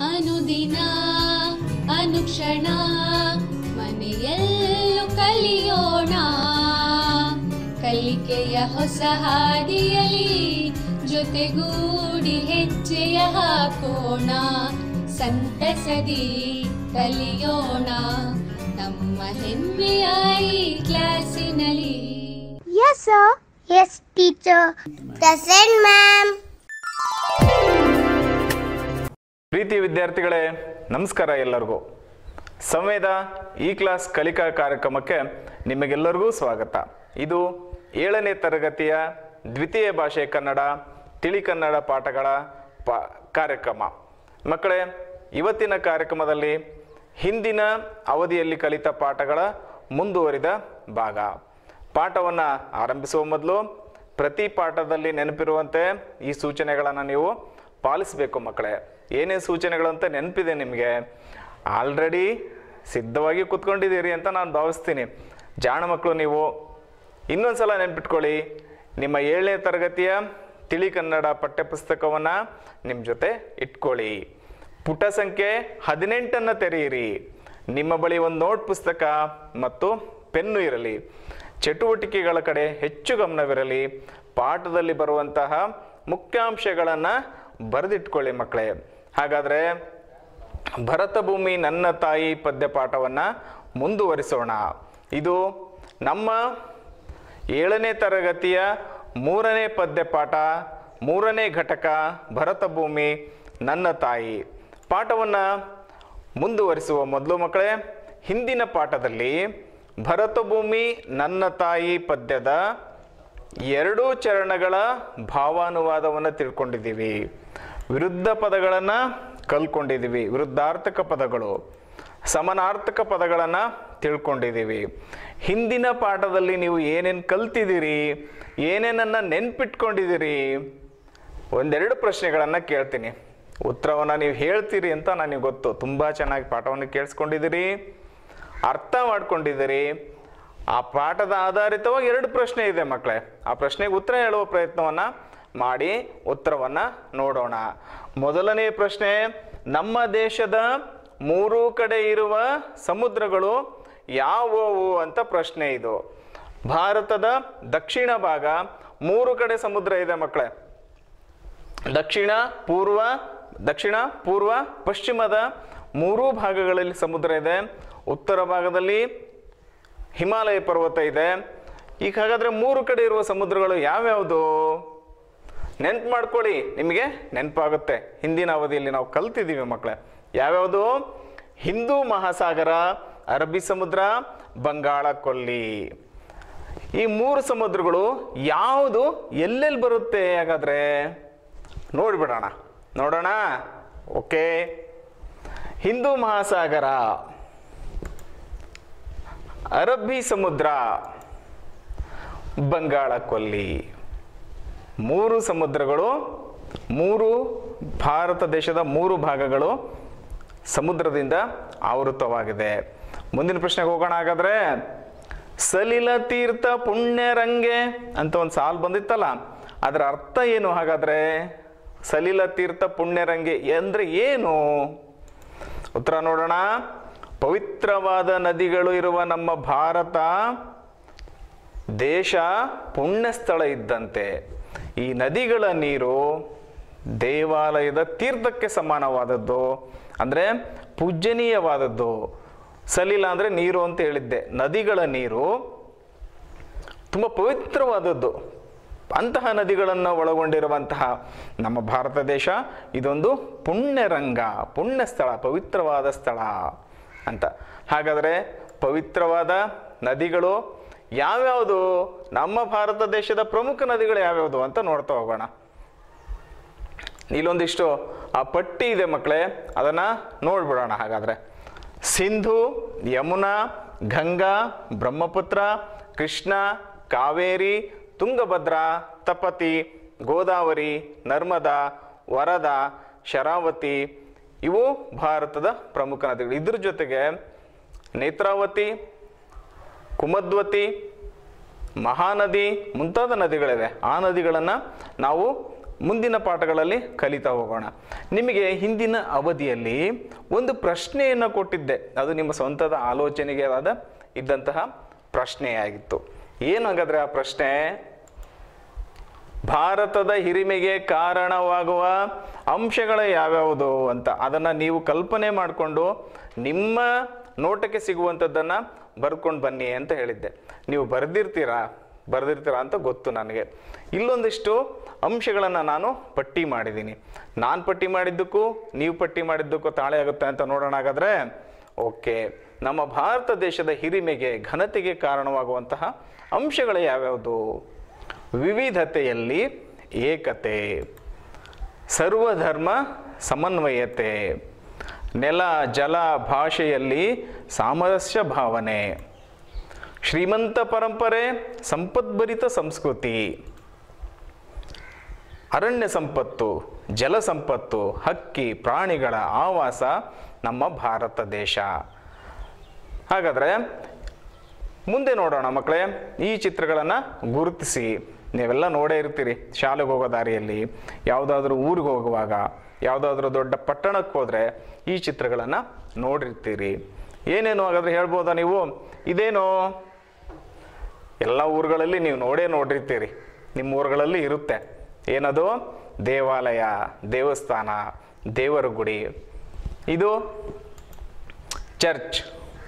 ಅನುದಿನ ಅನುಕ್ಷಣ ಮನೆಯಲ್ಲೂ ಕಲಿಯೋಣ ಕಲಿಕೆಯ ಹೊಸ ಹಾದಿಯಲಿ ಜೊತೆಗೂಡಿ ಹೆಜ್ಜೆಯ ಹಾಕೋಣ ಸಂತಸದಿ ಕಲಿಯೋಣ ನಮ್ಮ ಹೆಮ್ಮೆಯ ಈ ಕ್ಲಾಸಿನಲ್ಲಿ Yes, sir. Yes, teacher. Present, ma'am. ಪ್ರೀತಿ ವಿದ್ಯಾರ್ಥಿಗಳೇ ನಮಸ್ಕಾರ ಎಲ್ಲರಿಗೂ ಸಂವೇದ ಈ ಕ್ಲಾಸ್ ಕಲಿಕಾ ಕಾರ್ಯಕ್ರಮಕ್ಕೆ ನಿಮಗೆಲ್ಲರಿಗೂ ಸ್ವಾಗತ ಇದು ಏಳನೇ ತರಗತಿಯ ದ್ವಿತೀಯ ಭಾಷೆ ಕನ್ನಡ ತಿಳಿ ಕನ್ನಡ ಪಾಠಗಳ ಪಾ ಕಾರ್ಯಕ್ರಮ ಮಕ್ಕಳೇ ಇವತ್ತಿನ ಕಾರ್ಯಕ್ರಮದಲ್ಲಿ ಹಿಂದಿನ ಅವಧಿಯಲ್ಲಿ ಕಲಿತ ಪಾಠಗಳ ಮುಂದುವರಿದ ಭಾಗ ಪಾಠವನ್ನು ಆರಂಭಿಸುವ ಮೊದಲು ಪ್ರತಿ ಪಾಠದಲ್ಲಿ ನೆನಪಿರುವಂತೆ ಈ ಸೂಚನೆಗಳನ್ನು ನೀವು ಪಾಲಿಸಬೇಕು ಮಕ್ಕಳೇ ಏನೇ ಸೂಚನೆಗಳಂತ ನೆನಪಿದೆ ನಿಮಗೆ ಆಲ್ರೆಡಿ ಸಿದ್ಧವಾಗಿ ಕೂತ್ಕೊಂಡಿದ್ದೀರಿ ಅಂತ ನಾನು ಭಾವಿಸ್ತೀನಿ ಜಾಣ ಮಕ್ಕಳು ನೀವು ಇನ್ನೊಂದು ಸಲ ನೆನ್ಪಿಟ್ಕೊಳ್ಳಿ ನಿಮ್ಮ ಏಳನೇ ತರಗತಿಯ ತಿಳಿ ಕನ್ನಡ ಪಠ್ಯಪುಸ್ತಕವನ್ನು ನಿಮ್ಮ ಜೊತೆ ಇಟ್ಕೊಳ್ಳಿ ಪುಟ ಸಂಖ್ಯೆ ಹದಿನೆಂಟನ್ನು ತೆರೆಯಿರಿ ನಿಮ್ಮ ಬಳಿ ಒಂದು ನೋಟ್ ಪುಸ್ತಕ ಮತ್ತು ಪೆನ್ನು ಇರಲಿ ಚಟುವಟಿಕೆಗಳ ಕಡೆ ಹೆಚ್ಚು ಗಮನವಿರಲಿ ಪಾಠದಲ್ಲಿ ಬರುವಂತಹ ಮುಖ್ಯಾಂಶಗಳನ್ನು ಬರೆದಿಟ್ಕೊಳ್ಳಿ ಮಕ್ಕಳೇ ಹಾಗಾದರೆ ಭರತ ಭೂಮಿ ನನ್ನ ತಾಯಿ ಪದ್ಯ ಪಾಠವನ್ನು ಮುಂದುವರಿಸೋಣ ಇದು ನಮ್ಮ ಏಳನೇ ತರಗತಿಯ ಮೂರನೇ ಪದ್ಯ ಪಾಠ ಮೂರನೇ ಘಟಕ ಭರತ ಭೂಮಿ ನನ್ನ ತಾಯಿ ಪಾಠವನ್ನು ಮುಂದುವರಿಸುವ ಮೊದಲು ಮಕ್ಕಳೇ ಹಿಂದಿನ ಪಾಠದಲ್ಲಿ ಭರತ ಭೂಮಿ ನನ್ನ ತಾಯಿ ಪದ್ಯದ ಎರಡೂ ಚರಣಗಳ ಭಾವಾನುವಾದವನ್ನು ತಿಳ್ಕೊಂಡಿದ್ದೀವಿ ವಿರುದ್ಧ ಪದಗಳನ್ನು ಕಲ್ಕೊಂಡಿದ್ದೀವಿ ವಿರುದ್ಧಾರ್ಥಕ ಪದಗಳು ಸಮಾನಾರ್ಥಕ ಪದಗಳನ್ನು ತಿಳ್ಕೊಂಡಿದ್ದೀವಿ ಹಿಂದಿನ ಪಾಠದಲ್ಲಿ ನೀವು ಏನೇನು ಕಲ್ತಿದ್ದೀರಿ ಏನೇನನ್ನು ನೆನ್ಪಿಟ್ಕೊಂಡಿದ್ದೀರಿ ಒಂದೆರಡು ಪ್ರಶ್ನೆಗಳನ್ನು ಕೇಳ್ತೀನಿ ಉತ್ತರವನ್ನು ನೀವು ಹೇಳ್ತೀರಿ ಅಂತ ನನಗೆ ಗೊತ್ತು ತುಂಬ ಚೆನ್ನಾಗಿ ಪಾಠವನ್ನು ಕೇಳಿಸ್ಕೊಂಡಿದ್ದೀರಿ ಅರ್ಥ ಮಾಡ್ಕೊಂಡಿದ್ದೀರಿ ಆ ಪಾಠದ ಆಧಾರಿತವಾಗಿ ಎರಡು ಪ್ರಶ್ನೆ ಇದೆ ಮಕ್ಕಳೇ ಆ ಪ್ರಶ್ನೆಗೆ ಉತ್ತರ ಹೇಳುವ ಪ್ರಯತ್ನವನ್ನು ಮಾಡಿ ಉತ್ತರವನ್ನು ನೋಡೋಣ ಮೊದಲನೇ ಪ್ರಶ್ನೆ ನಮ್ಮ ದೇಶದ ಮೂರೂ ಕಡೆ ಇರುವ ಸಮುದ್ರಗಳು ಯಾವುವು ಅಂತ ಪ್ರಶ್ನೆ ಇದು ಭಾರತದ ದಕ್ಷಿಣ ಭಾಗ ಮೂರು ಕಡೆ ಸಮುದ್ರ ಇದೆ ಮಕ್ಕಳೇ ದಕ್ಷಿಣ ಪೂರ್ವ ದಕ್ಷಿಣ ಪೂರ್ವ ಪಶ್ಚಿಮದ ಮೂರೂ ಭಾಗಗಳಲ್ಲಿ ಸಮುದ್ರ ಇದೆ ಉತ್ತರ ಭಾಗದಲ್ಲಿ ಹಿಮಾಲಯ ಪರ್ವತ ಇದೆ ಈಗ ಹಾಗಾದ್ರೆ ಮೂರು ಕಡೆ ಇರುವ ಸಮುದ್ರಗಳು ಯಾವ್ಯಾವುದು ನೆನ್ಪು ಮಾಡ್ಕೊಳ್ಳಿ ನಿಮಗೆ ನೆನಪಾಗುತ್ತೆ ಹಿಂದಿನ ಅವಧಿಯಲ್ಲಿ ನಾವು ಕಲ್ತಿದ್ದೀವಿ ಮಕ್ಕಳೇ ಯಾವ್ಯಾವುದು ಹಿಂದೂ ಮಹಾಸಾಗರ ಅರಬ್ಬಿ ಸಮುದ್ರ ಬಂಗಾಳ ಕೊಲ್ಲಿ ಈ ಮೂರು ಸಮುದ್ರಗಳು ಯಾವುದು ಎಲ್ಲೆಲ್ಲಿ ಬರುತ್ತೆ ಹಾಗಾದ್ರೆ ನೋಡ್ಬಿಡೋಣ ನೋಡೋಣ ಓಕೆ ಹಿಂದೂ ಮಹಾಸಾಗರ ಅರಬ್ಬಿ ಸಮುದ್ರ ಬಂಗಾಳ ಕೊಲ್ಲಿ ಮೂರು ಸಮುದ್ರಗಳು ಮೂರು ಭಾರತ ದೇಶದ ಮೂರು ಭಾಗಗಳು ಸಮುದ್ರದಿಂದ ಆವೃತವಾಗಿದೆ ಮುಂದಿನ ಪ್ರಶ್ನೆಗೆ ಹೋಗೋಣ ಹಾಗಾದ್ರೆ ಸಲಿಲ ತೀರ್ಥ ಪುಣ್ಯರಂಗೆ ಅಂತ ಒಂದು ಸಾಲು ಬಂದಿತ್ತಲ್ಲ ಅದರ ಅರ್ಥ ಏನು ಹಾಗಾದ್ರೆ ಸಲಿಲ ತೀರ್ಥ ಪುಣ್ಯರಂಗೆ ಅಂದ್ರೆ ಏನು ಉತ್ತರ ನೋಡೋಣ ಪವಿತ್ರವಾದ ನದಿಗಳು ಇರುವ ನಮ್ಮ ಭಾರತ ದೇಶ ಪುಣ್ಯ ಸ್ಥಳ ಇದ್ದಂತೆ ಈ ನದಿಗಳ ನೀರು ದೇವಾಲಯದ ತೀರ್ಥಕ್ಕೆ ಸಮಾನವಾದದ್ದು ಅಂದರೆ ಪೂಜನೀಯವಾದದ್ದು ಸಲಿಲ ಅಂದರೆ ನೀರು ಅಂತ ಹೇಳಿದ್ದೆ ನದಿಗಳ ನೀರು ತುಂಬ ಪವಿತ್ರವಾದದ್ದು ಅಂತಹ ನದಿಗಳನ್ನು ಒಳಗೊಂಡಿರುವಂತಹ ನಮ್ಮ ಭಾರತ ದೇಶ ಇದೊಂದು ಪುಣ್ಯರಂಗ ಪುಣ್ಯ ಸ್ಥಳ ಪವಿತ್ರವಾದ ಸ್ಥಳ ಅಂತ ಹಾಗಾದರೆ ಪವಿತ್ರವಾದ ನದಿಗಳು ಯಾವ್ಯಾವುದು ನಮ್ಮ ಭಾರತ ದೇಶದ ಪ್ರಮುಖ ನದಿಗಳು ಯಾವ್ಯಾವುದು ಅಂತ ನೋಡ್ತಾ ಹೋಗೋಣ ಇಲ್ಲೊಂದಿಷ್ಟು ಆ ಪಟ್ಟಿ ಇದೆ ಮಕ್ಕಳೇ ಅದನ್ನು ನೋಡ್ಬಿಡೋಣ ಹಾಗಾದರೆ ಸಿಂಧು ಯಮುನಾ ಗಂಗಾ ಬ್ರಹ್ಮಪುತ್ರ ಕೃಷ್ಣ ಕಾವೇರಿ ತುಂಗಭದ್ರಾ ತಪತಿ ಗೋದಾವರಿ ನರ್ಮದಾ ವರದಾ ಶರಾವತಿ ಇವು ಭಾರತದ ಪ್ರಮುಖ ನದಿಗಳು ಇದ್ರ ಜೊತೆಗೆ ನೇತ್ರಾವತಿ ಕುಮದ್ವತಿ ಮಹಾನದಿ ಮುಂತಾದ ನದಿಗಳಿವೆ ಆ ನದಿಗಳನ್ನು ನಾವು ಮುಂದಿನ ಪಾಠಗಳಲ್ಲಿ ಕಲಿತಾ ಹೋಗೋಣ ನಿಮಗೆ ಹಿಂದಿನ ಅವಧಿಯಲ್ಲಿ ಒಂದು ಪ್ರಶ್ನೆಯನ್ನು ಕೊಟ್ಟಿದ್ದೆ ಅದು ನಿಮ್ಮ ಸ್ವಂತದ ಆಲೋಚನೆಗೆ ಆದ ಇದ್ದಂತಹ ಪ್ರಶ್ನೆಯಾಗಿತ್ತು ಏನು ಹಾಗಾದ್ರೆ ಆ ಪ್ರಶ್ನೆ ಭಾರತದ ಹಿರಿಮೆಗೆ ಕಾರಣವಾಗುವ ಅಂಶಗಳು ಯಾವ್ಯಾವುದು ಅಂತ ಅದನ್ನು ನೀವು ಕಲ್ಪನೆ ಮಾಡಿಕೊಂಡು ನಿಮ್ಮ ನೋಟಕ್ಕೆ ಸಿಗುವಂಥದ್ದನ್ನು ಬರ್ಕೊಂಡು ಬನ್ನಿ ಅಂತ ಹೇಳಿದ್ದೆ ನೀವು ಬರೆದಿರ್ತೀರಾ ಬರೆದಿರ್ತೀರಾ ಅಂತ ಗೊತ್ತು ನನಗೆ ಇಲ್ಲೊಂದಿಷ್ಟು ಅಂಶಗಳನ್ನು ನಾನು ಪಟ್ಟಿ ಮಾಡಿದ್ದೀನಿ ನಾನು ಪಟ್ಟಿ ಮಾಡಿದ್ದಕ್ಕೂ ನೀವು ಪಟ್ಟಿ ಮಾಡಿದ್ದಕ್ಕೂ ತಾಳೆ ಆಗುತ್ತೆ ಅಂತ ನೋಡೋಣ ಹಾಗಾದ್ರೆ ಓಕೆ ನಮ್ಮ ಭಾರತ ದೇಶದ ಹಿರಿಮೆಗೆ ಘನತೆಗೆ ಕಾರಣವಾಗುವಂತಹ ಅಂಶಗಳು ಯಾವ್ಯಾವುದು ವಿವಿಧತೆಯಲ್ಲಿ ಏಕತೆ ಸರ್ವಧರ್ಮ ಸಮನ್ವಯತೆ ನೆಲ ಜಲ ಭಾಷೆಯಲ್ಲಿ ಸಾಮರಸ್ಯ ಭಾವನೆ ಶ್ರೀಮಂತ ಪರಂಪರೆ ಸಂಪದ್ಭರಿತ ಸಂಸ್ಕೃತಿ ಅರಣ್ಯ ಸಂಪತ್ತು ಜಲ ಸಂಪತ್ತು ಹಕ್ಕಿ ಪ್ರಾಣಿಗಳ ಆವಾಸ ನಮ್ಮ ಭಾರತ ದೇಶ ಹಾಗಾದರೆ ಮುಂದೆ ನೋಡೋಣ ಮಕ್ಕಳೇ ಈ ಚಿತ್ರಗಳನ್ನು ಗುರುತಿಸಿ ನೀವೆಲ್ಲ ನೋಡೇ ಇರ್ತೀರಿ ಶಾಲೆಗೆ ಹೋಗೋ ದಾರಿಯಲ್ಲಿ ಯಾವುದಾದ್ರೂ ಊರಿಗೆ ಹೋಗುವಾಗ ಯಾವುದಾದ್ರೂ ದೊಡ್ಡ ಪಟ್ಟಣಕ್ಕೆ ಹೋದರೆ ಈ ಚಿತ್ರಗಳನ್ನು ನೋಡಿರ್ತೀರಿ ಏನೇನು ಹಾಗಾದ್ರೆ ಹೇಳ್ಬೋದಾ ನೀವು ಇದೇನು ಎಲ್ಲ ಊರುಗಳಲ್ಲಿ ನೀವು ನೋಡೇ ನೋಡಿರ್ತೀರಿ ನಿಮ್ಮ ಊರುಗಳಲ್ಲಿ ಇರುತ್ತೆ ಏನದು ದೇವಾಲಯ ದೇವಸ್ಥಾನ ದೇವರ ಗುಡಿ ಇದು ಚರ್ಚ್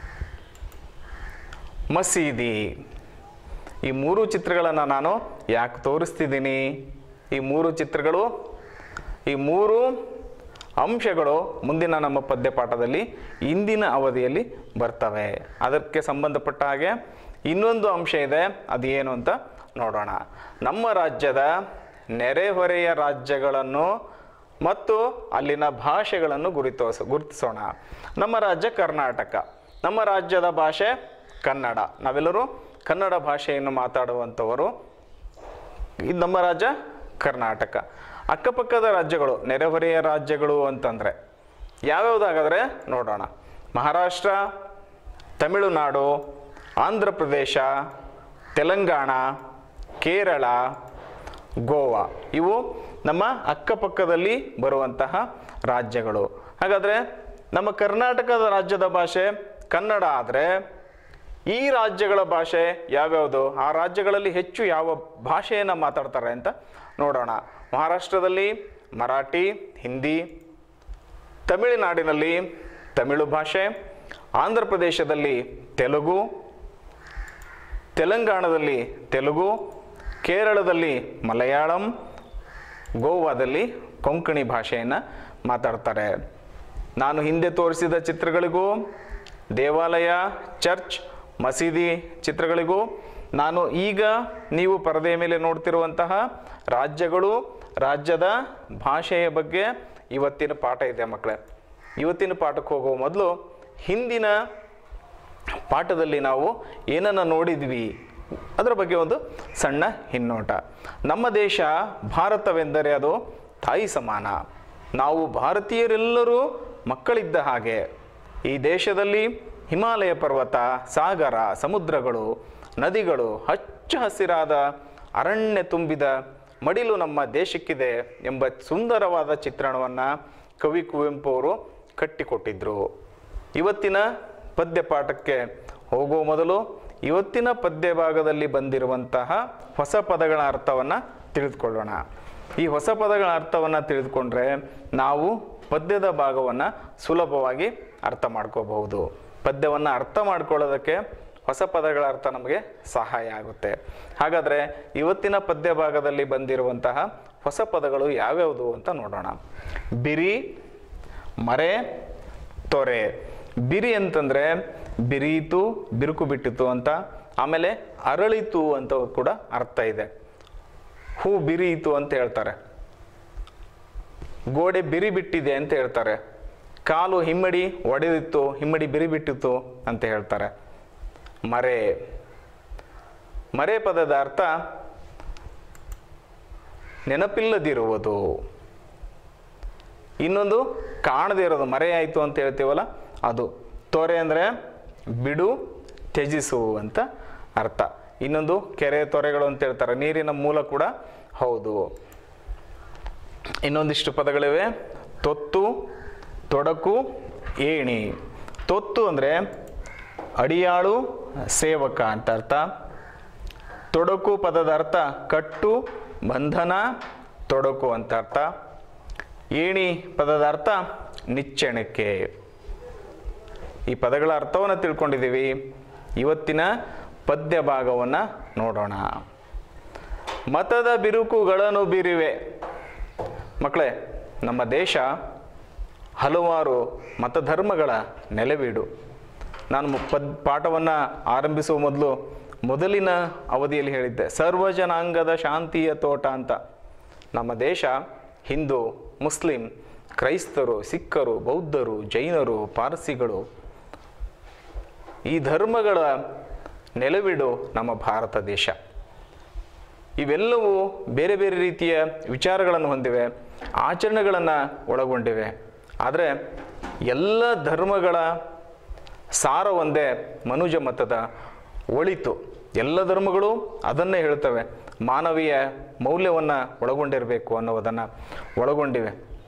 ಮಸೀದಿ ಈ ಮೂರು ಚಿತ್ರಗಳನ್ನು ನಾನು ಯಾಕೆ ತೋರಿಸ್ತಿದ್ದೀನಿ ಈ ಮೂರು ಚಿತ್ರಗಳು ಈ ಮೂರು ಅಂಶಗಳು ಮುಂದಿನ ನಮ್ಮ ಪದ್ಯಪಾಠದಲ್ಲಿ ಇಂದಿನ ಅವಧಿಯಲ್ಲಿ ಬರ್ತವೆ ಅದಕ್ಕೆ ಸಂಬಂಧಪಟ್ಟ ಹಾಗೆ ಇನ್ನೊಂದು ಅಂಶ ಇದೆ ಅದು ಏನು ಅಂತ ನೋಡೋಣ ನಮ್ಮ ರಾಜ್ಯದ ನೆರೆಹೊರೆಯ ರಾಜ್ಯಗಳನ್ನು ಮತ್ತು ಅಲ್ಲಿನ ಭಾಷೆಗಳನ್ನು ಗುರುತಿಸ ಗುರುತಿಸೋಣ ನಮ್ಮ ರಾಜ್ಯ ಕರ್ನಾಟಕ ನಮ್ಮ ರಾಜ್ಯದ ಭಾಷೆ ಕನ್ನಡ ನಾವೆಲ್ಲರೂ ಕನ್ನಡ ಭಾಷೆಯನ್ನು ಮಾತಾಡುವಂಥವರು ಇದು ನಮ್ಮ ರಾಜ್ಯ ಕರ್ನಾಟಕ ಅಕ್ಕಪಕ್ಕದ ರಾಜ್ಯಗಳು ನೆರೆಹೊರೆಯ ರಾಜ್ಯಗಳು ಅಂತಂದರೆ ಯಾವ್ಯಾವುದಾಗಾದ್ರೆ ನೋಡೋಣ ಮಹಾರಾಷ್ಟ್ರ ತಮಿಳುನಾಡು ಆಂಧ್ರ ಪ್ರದೇಶ ತೆಲಂಗಾಣ ಕೇರಳ ಗೋವಾ ಇವು ನಮ್ಮ ಅಕ್ಕಪಕ್ಕದಲ್ಲಿ ಬರುವಂತಹ ರಾಜ್ಯಗಳು ಹಾಗಾದರೆ ನಮ್ಮ ಕರ್ನಾಟಕದ ರಾಜ್ಯದ ಭಾಷೆ ಕನ್ನಡ ಆದರೆ ಈ ರಾಜ್ಯಗಳ ಭಾಷೆ ಯಾವ್ಯಾವುದು ಆ ರಾಜ್ಯಗಳಲ್ಲಿ ಹೆಚ್ಚು ಯಾವ ಭಾಷೆಯನ್ನು ಮಾತಾಡ್ತಾರೆ ಅಂತ ನೋಡೋಣ ಮಹಾರಾಷ್ಟ್ರದಲ್ಲಿ ಮರಾಠಿ ಹಿಂದಿ ತಮಿಳುನಾಡಿನಲ್ಲಿ ತಮಿಳು ಭಾಷೆ ಆಂಧ್ರ ಪ್ರದೇಶದಲ್ಲಿ ತೆಲುಗು ತೆಲಂಗಾಣದಲ್ಲಿ ತೆಲುಗು ಕೇರಳದಲ್ಲಿ ಮಲಯಾಳಂ ಗೋವಾದಲ್ಲಿ ಕೊಂಕಣಿ ಭಾಷೆಯನ್ನು ಮಾತಾಡ್ತಾರೆ ನಾನು ಹಿಂದೆ ತೋರಿಸಿದ ಚಿತ್ರಗಳಿಗೂ ದೇವಾಲಯ ಚರ್ಚ್ ಮಸೀದಿ ಚಿತ್ರಗಳಿಗೂ ನಾನು ಈಗ ನೀವು ಪರದೆಯ ಮೇಲೆ ನೋಡ್ತಿರುವಂತಹ ರಾಜ್ಯಗಳು ರಾಜ್ಯದ ಭಾಷೆಯ ಬಗ್ಗೆ ಇವತ್ತಿನ ಪಾಠ ಇದೆ ಮಕ್ಕಳೇ ಇವತ್ತಿನ ಪಾಠಕ್ಕೆ ಹೋಗುವ ಮೊದಲು ಹಿಂದಿನ ಪಾಠದಲ್ಲಿ ನಾವು ಏನನ್ನು ನೋಡಿದ್ವಿ ಅದರ ಬಗ್ಗೆ ಒಂದು ಸಣ್ಣ ಹಿನ್ನೋಟ ನಮ್ಮ ದೇಶ ಭಾರತವೆಂದರೆ ಅದು ತಾಯಿ ಸಮಾನ ನಾವು ಭಾರತೀಯರೆಲ್ಲರೂ ಮಕ್ಕಳಿದ್ದ ಹಾಗೆ ಈ ದೇಶದಲ್ಲಿ ಹಿಮಾಲಯ ಪರ್ವತ ಸಾಗರ ಸಮುದ್ರಗಳು ನದಿಗಳು ಹಚ್ಚ ಹಸಿರಾದ ಅರಣ್ಯ ತುಂಬಿದ ಮಡಿಲು ನಮ್ಮ ದೇಶಕ್ಕಿದೆ ಎಂಬ ಸುಂದರವಾದ ಚಿತ್ರಣವನ್ನು ಕವಿ ಕುವೆಂಪು ಅವರು ಕಟ್ಟಿಕೊಟ್ಟಿದ್ರು ಇವತ್ತಿನ ಪದ್ಯ ಪಾಠಕ್ಕೆ ಹೋಗುವ ಮೊದಲು ಇವತ್ತಿನ ಪದ್ಯ ಭಾಗದಲ್ಲಿ ಬಂದಿರುವಂತಹ ಹೊಸ ಪದಗಳ ಅರ್ಥವನ್ನು ತಿಳಿದುಕೊಳ್ಳೋಣ ಈ ಹೊಸ ಪದಗಳ ಅರ್ಥವನ್ನು ತಿಳಿದುಕೊಂಡ್ರೆ ನಾವು ಪದ್ಯದ ಭಾಗವನ್ನು ಸುಲಭವಾಗಿ ಅರ್ಥ ಮಾಡ್ಕೋಬಹುದು ಪದ್ಯವನ್ನು ಅರ್ಥ ಮಾಡ್ಕೊಳ್ಳೋದಕ್ಕೆ ಹೊಸ ಪದಗಳ ಅರ್ಥ ನಮಗೆ ಸಹಾಯ ಆಗುತ್ತೆ ಹಾಗಾದರೆ ಇವತ್ತಿನ ಪದ್ಯ ಭಾಗದಲ್ಲಿ ಬಂದಿರುವಂತಹ ಹೊಸ ಪದಗಳು ಯಾವ್ಯಾವುದು ಅಂತ ನೋಡೋಣ ಬಿರಿ ಮರೆ ತೊರೆ ಬಿರಿ ಅಂತಂದರೆ ಬಿರೀತು ಬಿರುಕು ಬಿಟ್ಟಿತು ಅಂತ ಆಮೇಲೆ ಅರಳಿತು ಅಂತ ಕೂಡ ಅರ್ಥ ಇದೆ ಹೂ ಬಿರಿಯಿತು ಅಂತ ಹೇಳ್ತಾರೆ ಗೋಡೆ ಬಿರಿ ಬಿಟ್ಟಿದೆ ಅಂತ ಹೇಳ್ತಾರೆ ಕಾಲು ಹಿಮ್ಮಡಿ ಒಡೆದಿತ್ತು ಹಿಮ್ಮಡಿ ಬಿರಿ ಬಿಟ್ಟಿತ್ತು ಅಂತ ಹೇಳ್ತಾರೆ ಮರೆ ಮರೆ ಪದದ ಅರ್ಥ ನೆನಪಿಲ್ಲದಿರುವುದು ಇನ್ನೊಂದು ಕಾಣದೇ ಇರೋದು ಮರೆಯಾಯಿತು ಅಂತ ಹೇಳ್ತೀವಲ್ಲ ಅದು ತೊರೆ ಅಂದರೆ ಬಿಡು ತ್ಯಜಿಸು ಅಂತ ಅರ್ಥ ಇನ್ನೊಂದು ಕೆರೆ ತೊರೆಗಳು ಅಂತ ಹೇಳ್ತಾರೆ ನೀರಿನ ಮೂಲ ಕೂಡ ಹೌದು ಇನ್ನೊಂದಿಷ್ಟು ಪದಗಳಿವೆ ತೊತ್ತು ತೊಡಕು ಏಣಿ ತೊತ್ತು ಅಂದರೆ ಅಡಿಯಾಳು ಸೇವಕ ಅಂತ ಅರ್ಥ ತೊಡಕು ಪದದ ಅರ್ಥ ಕಟ್ಟು ಬಂಧನ ತೊಡಕು ಅಂತ ಅರ್ಥ ಏಣಿ ಪದದ ಅರ್ಥ ನಿಚ್ಚಣಿಕೆ ಈ ಪದಗಳ ಅರ್ಥವನ್ನು ತಿಳ್ಕೊಂಡಿದ್ದೀವಿ ಇವತ್ತಿನ ಪದ್ಯ ಭಾಗವನ್ನು ನೋಡೋಣ ಮತದ ಬಿರುಕುಗಳನ್ನು ಬೀರಿವೆ ಮಕ್ಕಳೇ ನಮ್ಮ ದೇಶ ಹಲವಾರು ಮತಧರ್ಮಗಳ ನೆಲೆವೀಡು ನಾನು ಮು- ಪದ್ ಪಾಠವನ್ನು ಆರಂಭಿಸುವ ಮೊದಲು ಮೊದಲಿನ ಅವಧಿಯಲ್ಲಿ ಹೇಳಿದ್ದೆ ಸರ್ವ ಜನಾಂಗದ ಶಾಂತಿಯ ತೋಟ ಅಂತ ನಮ್ಮ ದೇಶ ಹಿಂದೂ ಮುಸ್ಲಿಂ ಕ್ರೈಸ್ತರು ಸಿಖ್ಖರು ಬೌದ್ಧರು ಜೈನರು ಪಾರ್ಸಿಗಳು ಈ ಧರ್ಮಗಳ ನೆಲೆವೀಡು ನಮ್ಮ ಭಾರತ ದೇಶ ಇವೆಲ್ಲವೂ ಬೇರೆ ಬೇರೆ ರೀತಿಯ ವಿಚಾರಗಳನ್ನು ಹೊಂದಿವೆ ಆಚರಣೆಗಳನ್ನು ಒಳಗೊಂಡಿವೆ ಆದರೆ ಎಲ್ಲ ಧರ್ಮಗಳ ಸಾರ ಒಂದೇ ಮನುಜ ಮತದ ಒಳಿತು ಎಲ್ಲ ಧರ್ಮಗಳು ಅದನ್ನೇ ಹೇಳ್ತವೆ ಮಾನವೀಯ ಮೌಲ್ಯವನ್ನು ಒಳಗೊಂಡಿರಬೇಕು ಅನ್ನೋದನ್ನು ಒಳಗೊಂಡಿವೆ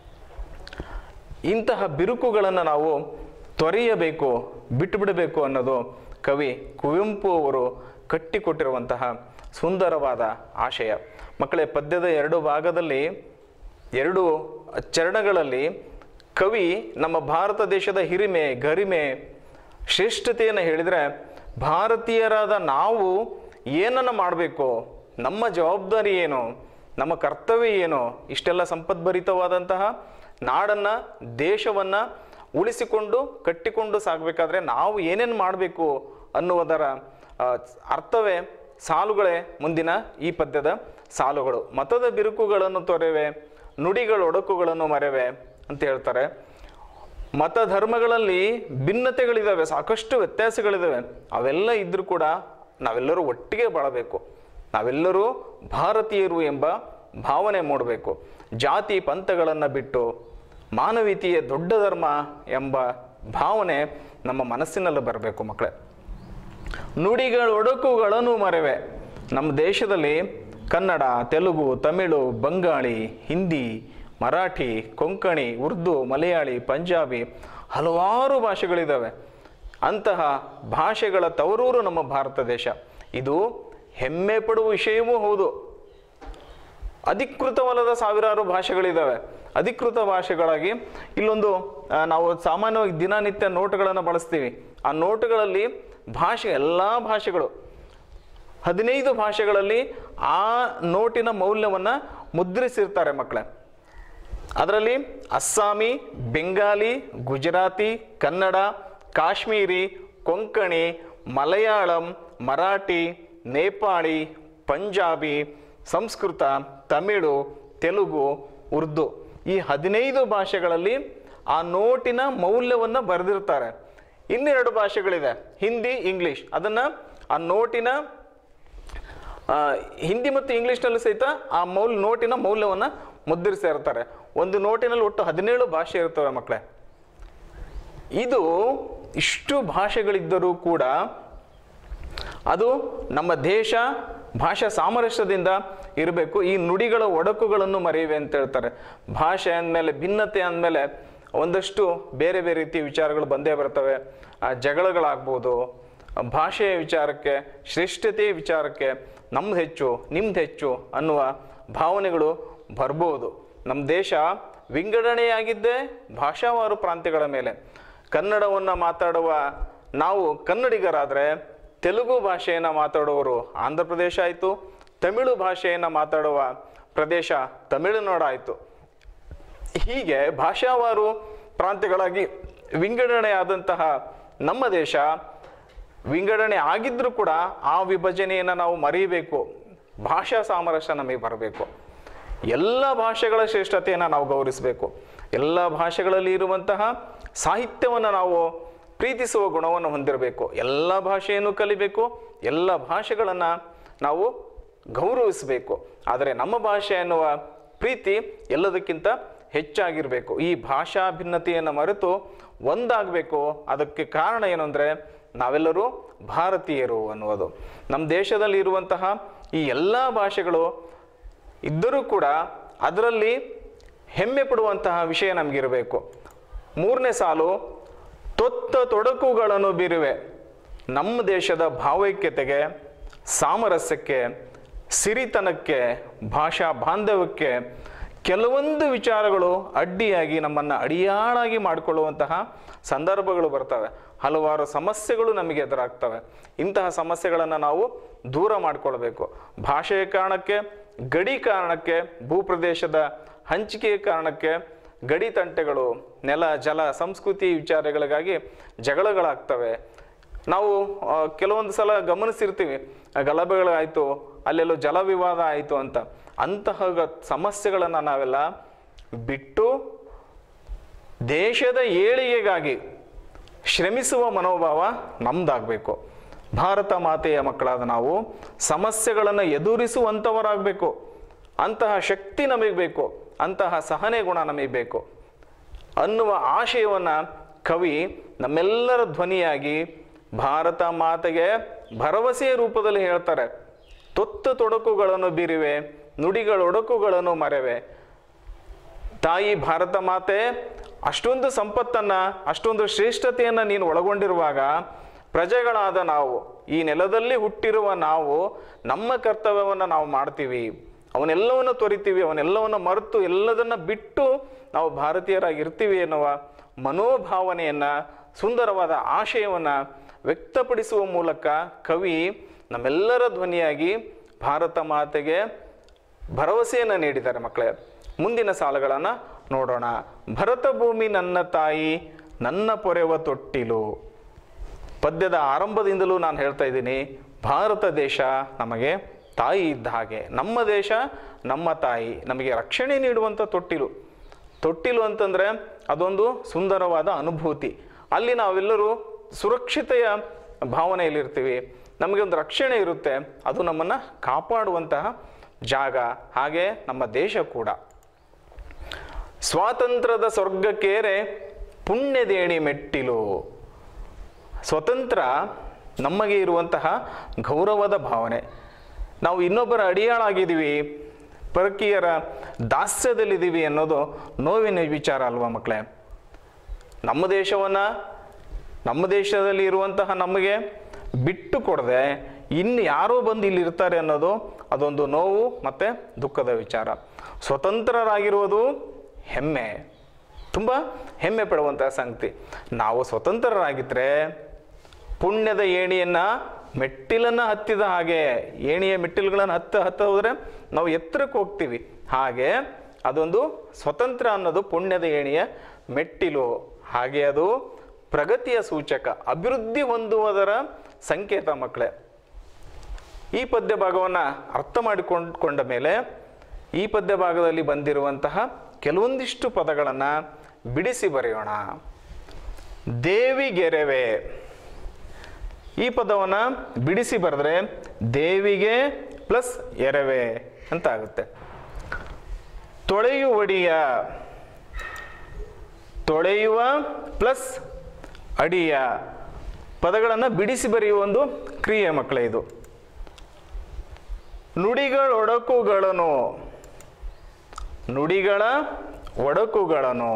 ಇಂತಹ ಬಿರುಕುಗಳನ್ನು ನಾವು ತೊರೆಯಬೇಕು ಬಿಟ್ಟು ಬಿಡಬೇಕು ಅನ್ನೋದು ಕವಿ ಕುವೆಂಪು ಅವರು ಕಟ್ಟಿಕೊಟ್ಟಿರುವಂತಹ ಸುಂದರವಾದ ಆಶಯ ಮಕ್ಕಳೇ ಪದ್ಯದ ಎರಡು ಭಾಗದಲ್ಲಿ ಎರಡು ಚರಣಗಳಲ್ಲಿ ಕವಿ ನಮ್ಮ ಭಾರತ ದೇಶದ ಹಿರಿಮೆ ಗರಿಮೆ ಶ್ರೇಷ್ಠತೆಯನ್ನು ಹೇಳಿದರೆ ಭಾರತೀಯರಾದ ನಾವು ಏನನ್ನು ಮಾಡಬೇಕು ನಮ್ಮ ಜವಾಬ್ದಾರಿ ಏನು ನಮ್ಮ ಕರ್ತವ್ಯ ಏನು ಇಷ್ಟೆಲ್ಲ ಸಂಪದ್ಭರಿತವಾದಂತಹ ನಾಡನ್ನು ದೇಶವನ್ನು ಉಳಿಸಿಕೊಂಡು ಕಟ್ಟಿಕೊಂಡು ಸಾಗಬೇಕಾದ್ರೆ ನಾವು ಏನೇನು ಮಾಡಬೇಕು ಅನ್ನುವುದರ ಆ, ಅರ್ಥವೇ ಸಾಲುಗಳೇ ಮುಂದಿನ ಈ ಪದ್ಯದ ಸಾಲುಗಳು ಮತದ ಬಿರುಕುಗಳನ್ನು ತೊರೆವೆ ನುಡಿಗಳ ಒಡಕುಗಳನ್ನು ಮರೆವೆ ಅಂತ ಹೇಳ್ತಾರೆ ಮತ ಧರ್ಮಗಳಲ್ಲಿ ಭಿನ್ನತೆಗಳಿದ್ದಾವೆ ಸಾಕಷ್ಟು ವ್ಯತ್ಯಾಸಗಳಿದ್ದಾವೆ ಅವೆಲ್ಲ ಇದ್ರೂ ಕೂಡ ನಾವೆಲ್ಲರೂ ಒಟ್ಟಿಗೆ ಬಾಳಬೇಕು ನಾವೆಲ್ಲರೂ ಭಾರತೀಯರು ಎಂಬ ಭಾವನೆ ಮೂಡಬೇಕು ಜಾತಿ ಪಂಥಗಳನ್ನು ಬಿಟ್ಟು ಮಾನವೀಯತೆಯ ದೊಡ್ಡ ಧರ್ಮ ಎಂಬ ಭಾವನೆ ನಮ್ಮ ಮನಸ್ಸಿನಲ್ಲಿ ಬರಬೇಕು ಮಕ್ಕಳೇ ನುಡಿಗಳ ಒಡಕುಗಳನ್ನು ಮರೆವೆ ನಮ್ಮ ದೇಶದಲ್ಲಿ ಕನ್ನಡ ತೆಲುಗು ತಮಿಳು ಬಂಗಾಳಿ ಹಿಂದಿ ಮರಾಠಿ ಕೊಂಕಣಿ ಉರ್ದು ಮಲಯಾಳಿ ಪಂಜಾಬಿ ಹಲವಾರು ಭಾಷೆಗಳಿದ್ದಾವೆ ಅಂತಹ ಭಾಷೆಗಳ ತವರೂರು ನಮ್ಮ ಭಾರತ ದೇಶ ಇದು ಹೆಮ್ಮೆ ಪಡುವ ವಿಷಯವೂ ಹೌದು ಅಧಿಕೃತವಲ್ಲದ ಸಾವಿರಾರು ಭಾಷೆಗಳಿದ್ದಾವೆ ಅಧಿಕೃತ ಭಾಷೆಗಳಾಗಿ ಇಲ್ಲೊಂದು ಆ, ನಾವು ಸಾಮಾನ್ಯವಾಗಿ ದಿನನಿತ್ಯ ನೋಟುಗಳನ್ನು ಬಳಸ್ತೀವಿ ಆ ನೋಟುಗಳಲ್ಲಿ ಭಾಷೆ ಎಲ್ಲ ಭಾಷೆಗಳು ಹದಿನೈದು ಭಾಷೆಗಳಲ್ಲಿ ಆ ನೋಟಿನ ಮೌಲ್ಯವನ್ನು ಮುದ್ರಿಸಿರ್ತಾರೆ ಮಕ್ಕಳೇ ಅದರಲ್ಲಿ ಅಸ್ಸಾಮಿ ಬೆಂಗಾಲಿ ಗುಜರಾತಿ ಕನ್ನಡ ಕಾಶ್ಮೀರಿ ಕೊಂಕಣಿ ಮಲಯಾಳಂ ಮರಾಠಿ ನೇಪಾಳಿ ಪಂಜಾಬಿ ಸಂಸ್ಕೃತ ತಮಿಳು ತೆಲುಗು ಉರ್ದು ಈ ಹದಿನೈದು ಭಾಷೆಗಳಲ್ಲಿ ಆ ನೋಟಿನ ಮೌಲ್ಯವನ್ನು ಬರೆದಿರ್ತಾರೆ ಇನ್ನೆರಡು ಭಾಷೆಗಳಿದೆ ಹಿಂದಿ ಇಂಗ್ಲಿಷ್ ಅದನ್ನು ಆ ನೋಟಿನ ಆ, ಹಿಂದಿ ಮತ್ತು ಇಂಗ್ಲೀಷ್ನಲ್ಲೂ ಸಹಿತ ಆ ಮೌಲ್ ನೋಟಿನ ಮೌಲ್ಯವನ್ನು ಮುದ್ರಿಸಿ ಇರ್ತಾರೆ ಒಂದು ನೋಟಿನಲ್ಲಿ ಒಟ್ಟು ಹದಿನೇಳು ಭಾಷೆ ಇರ್ತವೆ ಮಕ್ಕಳೇ ಇದು ಇಷ್ಟು ಭಾಷೆಗಳಿದ್ದರೂ ಕೂಡ ಅದು ನಮ್ಮ ದೇಶ ಭಾಷಾ ಸಾಮರಸ್ಯದಿಂದ ಇರಬೇಕು ಈ ನುಡಿಗಳ ಒಡಕುಗಳನ್ನು ಮರೆಯುವೆ ಅಂತ ಹೇಳ್ತಾರೆ ಭಾಷೆ ಅಂದಮೇಲೆ ಭಿನ್ನತೆ ಅಂದಮೇಲೆ ಒಂದಷ್ಟು ಬೇರೆ ಬೇರೆ ರೀತಿಯ ವಿಚಾರಗಳು ಬಂದೇ ಬರ್ತವೆ ಆ, ಜಗಳಗಳಾಗ್ಬೋದು ಭಾಷೆಯ ವಿಚಾರಕ್ಕೆ ಶ್ರೇಷ್ಠತೆಯ ವಿಚಾರಕ್ಕೆ ನಮ್ದು ಹೆಚ್ಚು ನಿಮ್ದು ಹೆಚ್ಚು ಅನ್ನುವ ಭಾವನೆಗಳು ಬರ್ಬೋದು ನಮ್ಮ ದೇಶ ವಿಂಗಡಣೆಯಾಗಿದ್ದೇ ಭಾಷಾವಾರು ಪ್ರಾಂತ್ಯಗಳ ಮೇಲೆ ಕನ್ನಡವನ್ನು ಮಾತಾಡುವ ನಾವು ಕನ್ನಡಿಗರಾದರೆ ತೆಲುಗು ಭಾಷೆಯನ್ನು ಮಾತಾಡುವವರು ಆಂಧ್ರ ಪ್ರದೇಶ ಆಯಿತು ತಮಿಳು ಭಾಷೆಯನ್ನು ಮಾತಾಡುವ ಪ್ರದೇಶ ತಮಿಳುನಾಡು ಆಯಿತು ಹೀಗೆ ಭಾಷಾವಾರು ಪ್ರಾಂತ್ಯಗಳಾಗಿ ವಿಂಗಡಣೆಯಾದಂತಹ ನಮ್ಮ ದೇಶ ವಿಂಗಡಣೆ ಆಗಿದ್ರೂ ಕೂಡ ಆ ವಿಭಜನೆಯನ್ನು ನಾವು ಮರೀಬೇಕು ಭಾಷಾ ಸಾಮರಸ್ಯ ನಮಗೆ ಬರಬೇಕು ಎಲ್ಲ ಭಾಷೆಗಳ ಶ್ರೇಷ್ಠತೆಯನ್ನು ನಾವು ಗೌರವಿಸಬೇಕು ಎಲ್ಲ ಭಾಷೆಗಳಲ್ಲಿ ಇರುವಂತಹ ಸಾಹಿತ್ಯವನ್ನು ನಾವು ಪ್ರೀತಿಸುವ ಗುಣವನ್ನು ಹೊಂದಿರಬೇಕು ಎಲ್ಲ ಭಾಷೆಯನ್ನು ಕಲಿಬೇಕು ಎಲ್ಲ ಭಾಷೆಗಳನ್ನು ನಾವು ಗೌರವಿಸಬೇಕು ಆದರೆ ನಮ್ಮ ಭಾಷೆ ಎನ್ನುವ ಪ್ರೀತಿ ಎಲ್ಲದಕ್ಕಿಂತ ಹೆಚ್ಚಾಗಿರಬೇಕು ಈ ಭಾಷಾ ಭಿನ್ನತೆಯನ್ನು ಮರೆತು ಒಂದಾಗಬೇಕು ಅದಕ್ಕೆ ಕಾರಣ ಏನು ಅಂದರೆ ನಾವೆಲ್ಲರೂ ಭಾರತೀಯರು ಅನ್ನುವುದು ನಮ್ಮ ದೇಶದಲ್ಲಿ ಇರುವಂತಹ ಈ ಎಲ್ಲ ಭಾಷೆಗಳು ಇದ್ದರೂ ಕೂಡ ಅದರಲ್ಲಿ ಹೆಮ್ಮೆ ಪಡುವಂತಹ ವಿಷಯ ನಮಗಿರಬೇಕು ಮೂರನೇ ಸಾಲು ತೊತ್ತ ತೊಡಕುಗಳನ್ನು ಬೀರುವೆ ನಮ್ಮ ದೇಶದ ಭಾವೈಕ್ಯತೆಗೆ ಸಾಮರಸ್ಯಕ್ಕೆ ಸಿರಿತನಕ್ಕೆ ಭಾಷಾ ಬಾಂಧವ್ಯಕ್ಕೆ ಕೆಲವೊಂದು ವಿಚಾರಗಳು ಅಡ್ಡಿಯಾಗಿ ನಮ್ಮನ್ನು ಅಡಿಯಾಳಾಗಿ ಮಾಡಿಕೊಳ್ಳುವಂತಹ ಸಂದರ್ಭಗಳು ಬರ್ತವೆ ಹಲವಾರು ಸಮಸ್ಯೆಗಳು ನಮಗೆ ಎದುರಾಗ್ತವೆ ಇಂತಹ ಸಮಸ್ಯೆಗಳನ್ನು ನಾವು ದೂರ ಮಾಡಿಕೊಳ್ಬೇಕು ಭಾಷೆಯ ಕಾರಣಕ್ಕೆ ಗಡಿ ಕಾರಣಕ್ಕೆ ಭೂಪ್ರದೇಶದ ಹಂಚಿಕೆಯ ಕಾರಣಕ್ಕೆ ಗಡಿ ತಂಟೆಗಳು ನೆಲ ಜಲ ಸಂಸ್ಕೃತಿ ವಿಚಾರಗಳಿಗಾಗಿ ಜಗಳಗಳಾಗ್ತವೆ ನಾವು ಆ, ಕೆಲವೊಂದು ಸಲ ಗಮನಿಸಿರ್ತೀವಿ ಆ, ಗಲಭೆಗಳಾಯಿತು ಅಲ್ಲೆಲ್ಲೋ ಜಲ ವಿವಾದ ಆಯಿತು ಅಂತ ಅಂತಹ ಗ- ಸಮಸ್ಯೆಗಳನ್ನು ನಾವೆಲ್ಲ ಬಿಟ್ಟು ದೇಶದ ಏಳಿಗೆಗಾಗಿ ಶ್ರಮಿಸುವ ಮನೋಭಾವ ನಮ್ದಾಗಬೇಕು ಭಾರತ ಮಾತೆಯ ಮಕ್ಕಳಾದ ನಾವು ಸಮಸ್ಯೆಗಳನ್ನು ಎದುರಿಸುವಂಥವರಾಗಬೇಕು ಅಂತಹ ಶಕ್ತಿ ನಮಗೆ ಬೇಕು ಅಂತಹ ಸಹನೆ ಗುಣ ನಮಗೆ ಬೇಕು ಅನ್ನುವ ಆಶಯವನ್ನು ಕವಿ ನಮ್ಮೆಲ್ಲರ ಧ್ವನಿಯಾಗಿ ಭಾರತ ಮಾತೆಗೆ ಭರವಸೆಯ ರೂಪದಲ್ಲಿ ಹೇಳ್ತಾರೆ ತೊತ್ತು ತೊಡಕುಗಳನ್ನು ಬೀರಿವೆ ನುಡಿಗಳೊಡಕುಗಳನ್ನು ಮರೆವೆ ತಾಯಿ ಭಾರತ ಮಾತೆ ಅಷ್ಟೊಂದು ಸಂಪತ್ತನ್ನ ಅಷ್ಟೊಂದು ಶ್ರೇಷ್ಠತೆಯನ್ನು ನೀನು ಒಳಗೊಂಡಿರುವಾಗ ಪ್ರಜೆಗಳಾದ ನಾವು ಈ ನೆಲದಲ್ಲಿ ಹುಟ್ಟಿರುವ ನಾವು ನಮ್ಮ ಕರ್ತವ್ಯವನ್ನು ನಾವು ಮಾಡ್ತೀವಿ ಅವನ್ನೆಲ್ಲವನ್ನು ತೊರಿತೀವಿ ಅವನ್ನೆಲ್ಲವನ್ನು ಮರೆತು ಎಲ್ಲದನ್ನ ಬಿಟ್ಟು ನಾವು ಭಾರತೀಯರಾಗಿ ಇರ್ತೀವಿ ಎನ್ನುವ ಮನೋಭಾವನೆಯನ್ನ ಸುಂದರವಾದ ಆಶಯವನ್ನ ವ್ಯಕ್ತಪಡಿಸುವ ಮೂಲಕ ಕವಿ ನಮ್ಮೆಲ್ಲರ ಧ್ವನಿಯಾಗಿ ಭಾರತ ಮಾತೆಗೆ ಭರವಸೆಯನ್ನು ನೀಡಿದ್ದಾರೆ ಮಕ್ಕಳೇ ಮುಂದಿನ ಸಾಲುಗಳನ್ನು ನೋಡೋಣ ಭರತ ಭೂಮಿ ನನ್ನ ತಾಯಿ ನನ್ನ ಪೊರೆವ ತೊಟ್ಟಿಲು ಪದ್ಯದ ಆರಂಭದಿಂದಲೂ ನಾನು ಹೇಳ್ತಾ ಇದ್ದೀನಿ ಭಾರತ ದೇಶ ನಮಗೆ ತಾಯಿ ಇದ್ದ ಹಾಗೆ ನಮ್ಮ ದೇಶ ನಮ್ಮ ತಾಯಿ ನಮಗೆ ರಕ್ಷಣೆ ನೀಡುವಂಥ ತೊಟ್ಟಿಲು ತೊಟ್ಟಿಲು ಅಂತಂದರೆ ಅದೊಂದು ಸುಂದರವಾದ ಅನುಭೂತಿ ಅಲ್ಲಿ ನಾವೆಲ್ಲರೂ ಸುರಕ್ಷತೆಯ ಭಾವನೆಯಲ್ಲಿರ್ತೀವಿ ನಮಗೆ ಒಂದು ರಕ್ಷಣೆ ಇರುತ್ತೆ ಅದು ನಮ್ಮನ್ನು ಕಾಪಾಡುವಂತಹ ಜಾಗ ಹಾಗೆ ನಮ್ಮ ದೇಶ ಕೂಡ ಸ್ವಾತಂತ್ರ್ಯದ ಸ್ವರ್ಗಕ್ಕೇರೆ ಪುಣ್ಯದೇಣಿ ಮೆಟ್ಟಿಲು ಸ್ವತಂತ್ರ ನಮಗೆ ಇರುವಂತಹ ಗೌರವದ ಭಾವನೆ ನಾವು ಇನ್ನೊಬ್ಬರ ಅಡಿಯಾಳಾಗಿದ್ದೀವಿ ಪರಕೀಯರ ದಾಸ್ಯದಲ್ಲಿದ್ದೀವಿ ಅನ್ನೋದು ನೋವಿನ ವಿಚಾರ ಅಲ್ವಾ ಮಕ್ಕಳೇ ನಮ್ಮ ದೇಶವನ್ನು ನಮ್ಮ ದೇಶದಲ್ಲಿ ಇರುವಂತಹ ನಮಗೆ ಬಿಟ್ಟು ಕೊಡದೆ ಇನ್ನು ಯಾರೋ ಬಂದು ಇಲ್ಲಿ ಇರ್ತಾರೆ ಅನ್ನೋದು ಅದೊಂದು ನೋವು ಮತ್ತು ದುಃಖದ ವಿಚಾರ ಸ್ವತಂತ್ರರಾಗಿರುವುದು ಹೆಮ್ಮೆ ತುಂಬ ಹೆಮ್ಮೆ ಪಡುವಂತಹ ಸಂಗತಿ ನಾವು ಸ್ವತಂತ್ರರಾಗಿದ್ದರೆ ಪುಣ್ಯದ ಏಣಿಯನ್ನ ಮೆಟ್ಟಿಲನ್ನ ಹತ್ತಿದ ಹಾಗೆ ಏಣಿಯ ಮೆಟ್ಟಿಲುಗಳನ್ನು ಹತ್ತ ಹತ್ತ ಹೋದರೆ ನಾವು ಎತ್ತರಕ್ಕೆ ಹೋಗ್ತೀವಿ ಹಾಗೆ ಅದೊಂದು ಸ್ವತಂತ್ರ ಅನ್ನೋದು ಪುಣ್ಯದ ಏಣಿಯ ಮೆಟ್ಟಿಲು ಹಾಗೆ ಅದು ಪ್ರಗತಿಯ ಸೂಚಕ ಅಭಿವೃದ್ಧಿ ಹೊಂದುವುದರ ಸಂಕೇತ ಮಕ್ಕಳೇ ಈ ಪದ್ಯ ಭಾಗವನ್ನು ಅರ್ಥ ಮಾಡಿಕೊಂಡ್ಕೊಂಡ ಮೇಲೆ ಈ ಪದ್ಯ ಭಾಗದಲ್ಲಿ ಬಂದಿರುವಂತಹ ಕೆಲವೊಂದಿಷ್ಟು ಪದಗಳನ್ನು ಬಿಡಿಸಿ ಬರೆಯೋಣ ದೇವಿಗೆರೆವೆ ಈ ಪದವನ್ನು ಬಿಡಿಸಿ ಬರೆದ್ರೆ ದೇವಿಗೆ ಪ್ಲಸ್ ಎರವೆ ಅಂತ ಆಗುತ್ತೆ ತೊಳೆಯುವಡಿಯ ತೊಳೆಯುವ ಪ್ಲಸ್ ಅಡಿಯ ಪದಗಳನ್ನು ಬಿಡಿಸಿ ಬರೆಯುವ ಒಂದು ಕ್ರಿಯೆ ಮಕ್ಕಳೇ ಇದು ನುಡಿಗಳೊಡಕುಗಳನ್ನು ನುಡಿಗಳ ಒಡಕುಗಳನ್ನು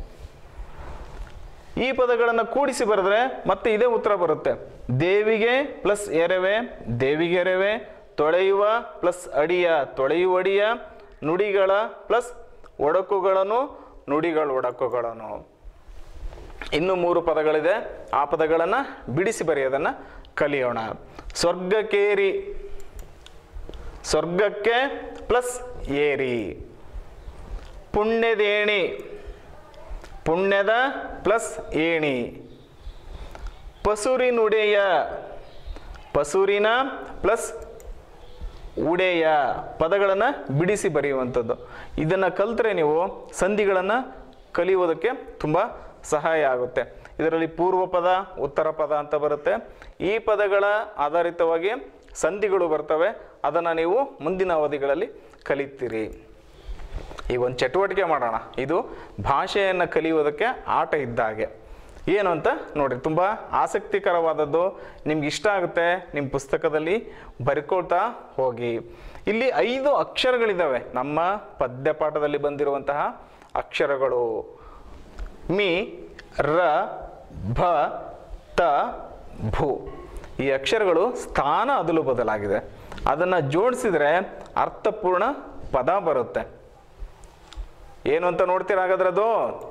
ಈ ಪದಗಳನ್ನು ಕೂಡಿಸಿ ಬರೆದ್ರೆ ಮತ್ತೆ ಇದೇ ಉತ್ತರ ಬರುತ್ತೆ ದೇವಿಗೆ ಪ್ಲಸ್ ಎರವೆ ದೇವಿಗೆರವೆ ತೊಳೆಯುವ ಪ್ಲಸ್ ಅಡಿಯ ತೊಳೆಯುವಡಿಯ ನುಡಿಗಳ ಪ್ಲಸ್ ಒಡಕುಗಳನ್ನು ನುಡಿಗಳ ಒಡಕುಗಳನ್ನು ಇನ್ನು ಮೂರು ಪದಗಳಿದೆ ಆ ಪದಗಳನ್ನು ಬಿಡಿಸಿ ಬರೆಯೋದನ್ನು ಕಲಿಯೋಣ ಸ್ವರ್ಗಕ್ಕೇರಿ ಸ್ವರ್ಗಕ್ಕೆ ಪ್ಲಸ್ ಏರಿ ಪುಣ್ಯದೇಣಿ ಪುಣ್ಯದ ಪ್ಲಸ್ ಏಣಿ ಪಸುರಿನುಡೆಯ ಪಸುರಿನ ಪ್ಲಸ್ ಉಡೆಯ ಪದಗಳನ್ನು ಬಿಡಿಸಿ ಬರೆಯುವಂಥದ್ದು ಇದನ್ನು ಕಲ್ತ್ರೆ ನೀವು ಸಂಧಿಗಳನ್ನು ಕಲಿಯೋದಕ್ಕೆ ತುಂಬ ಸಹಾಯ ಆಗುತ್ತೆ ಇದರಲ್ಲಿ ಪೂರ್ವ ಪದ ಉತ್ತರ ಪದ ಅಂತ ಬರುತ್ತೆ ಈ ಪದಗಳ ಆಧಾರಿತವಾಗಿ ಸಂಧಿಗಳು ಬರ್ತವೆ ಅದನ್ನು ನೀವು ಮುಂದಿನ ಅವಧಿಗಳಲ್ಲಿ ಕಲಿತೀರಿ ಈಗ ಒಂದು ಚಟುವಟಿಕೆ ಮಾಡೋಣ ಇದು ಭಾಷೆಯನ್ನು ಕಲಿಯೋದಕ್ಕೆ ಆಟ ಇದ್ದ ಹಾಗೆ ಏನು ಅಂತ ನೋಡಿರಿ ತುಂಬ ಆಸಕ್ತಿಕರವಾದದ್ದು ನಿಮ್ಗೆ ಇಷ್ಟ ಆಗುತ್ತೆ ನಿಮ್ಮ ಪುಸ್ತಕದಲ್ಲಿ ಬರ್ಕೊಳ್ತಾ ಹೋಗಿ ಇಲ್ಲಿ ಐದು ಅಕ್ಷರಗಳಿದ್ದಾವೆ ನಮ್ಮ ಪದ್ಯ ಪಾಠದಲ್ಲಿ ಬಂದಿರುವಂತಹ ಅಕ್ಷರಗಳು ಮಿ ರ ಭ ತ ಭೂ ಈ ಅಕ್ಷರಗಳು ಸ್ಥಾನ ಅದಲು ಬದಲಾಗಿದೆ ಅದನ್ನು ಜೋಡಿಸಿದ್ರೆ ಅರ್ಥಪೂರ್ಣ ಪದ ಬರುತ್ತೆ ಏನು ಅಂತ ನೋಡ್ತೀರ ಹಾಗಾದ್ರೆ ಅದು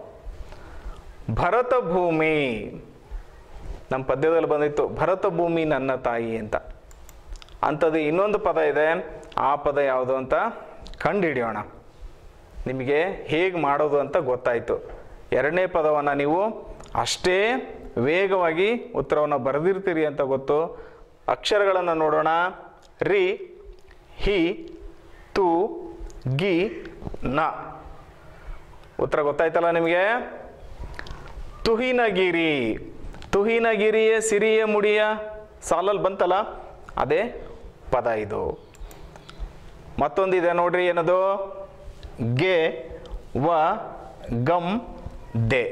ಭರತ ಭೂಮಿ ನಮ್ಮ ಪದ್ಯದಲ್ಲಿ ಬಂದಿತ್ತು ಭರತ ಭೂಮಿ ನನ್ನ ತಾಯಿ ಅಂತ ಅಂಥದ್ದು ಇನ್ನೊಂದು ಪದ ಇದೆ ಆ ಪದ ಯಾವುದು ಅಂತ ಕಂಡುಹಿಡಿಯೋಣ ನಿಮಗೆ ಹೇಗೆ ಮಾಡೋದು ಅಂತ ಗೊತ್ತಾಯಿತು ಎರಡನೇ ಪದವನ್ನು ನೀವು ಅಷ್ಟೇ ವೇಗವಾಗಿ ಉತ್ತರವನ್ನು ಬರೆದಿರ್ತೀರಿ ಅಂತ ಗೊತ್ತು ಅಕ್ಷರಗಳನ್ನು ನೋಡೋಣ ರಿ ಹಿ ತು ಗಿ ನ ಉತ್ತರ ಗೊತ್ತಾಯ್ತಲ್ಲ ನಿಮಗೆ ತುಹಿನಗಿರಿ ತುಹಿನಗಿರಿಯ ಸಿರಿಯ ಮುಡಿಯ ಸಾಲಲ್ಲಿ ಬಂತಲ್ಲ ಅದೇ ಪದ ಇದು ಮತ್ತೊಂದಿದೆ ನೋಡ್ರಿ ಏನದು ಗೆ ವ ಗಮ್ ದೆ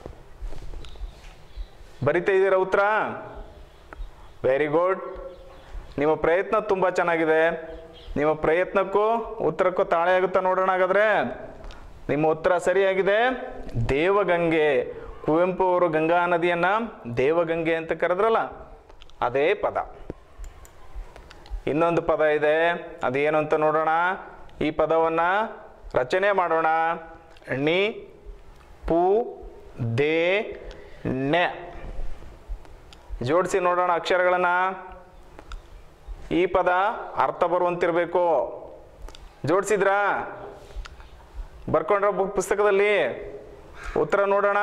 ಬರಿತಾ ಇದ್ದೀರಾ ಉತ್ತರ ವೆರಿ ಗುಡ್ ನಿಮ್ಮ ಪ್ರಯತ್ನ ತುಂಬ ಚೆನ್ನಾಗಿದೆ ನಿಮ್ಮ ಪ್ರಯತ್ನಕ್ಕೂ ಉತ್ತರಕ್ಕೂ ತಾಳೆ ಆಗುತ್ತಾ ನೋಡೋಣ ಹಾಗಾದ್ರೆ ನಿಮ್ಮ ಉತ್ತರ ಸರಿಯಾಗಿದೆ ದೇವಗಂಗೆ ಕುವೆಂಪು ಅವರು ಗಂಗಾ ನದಿಯನ್ನ ದೇವಗಂಗೆ ಅಂತ ಕರೆದ್ರಲ್ಲ ಅದೇ ಪದ ಇನ್ನೊಂದು ಪದ ಇದೆ ಅದೇನು ಅಂತ ನೋಡೋಣ ಈ ಪದವನ್ನ ರಚನೆ ಮಾಡೋಣ ಣಿ ಪು ದೇ ನೆ ಜೋಡಿಸಿ ನೋಡೋಣ ಅಕ್ಷರಗಳನ್ನ ಈ ಪದ ಅರ್ಥ ಬರುವಂತಿರಬೇಕು ಜೋಡಿಸಿದ್ರಾ ಬರ್ಕೊಂಡ್ರ ಬುಕ್ ಪುಸ್ತಕದಲ್ಲಿ ಉತ್ತರ ನೋಡೋಣ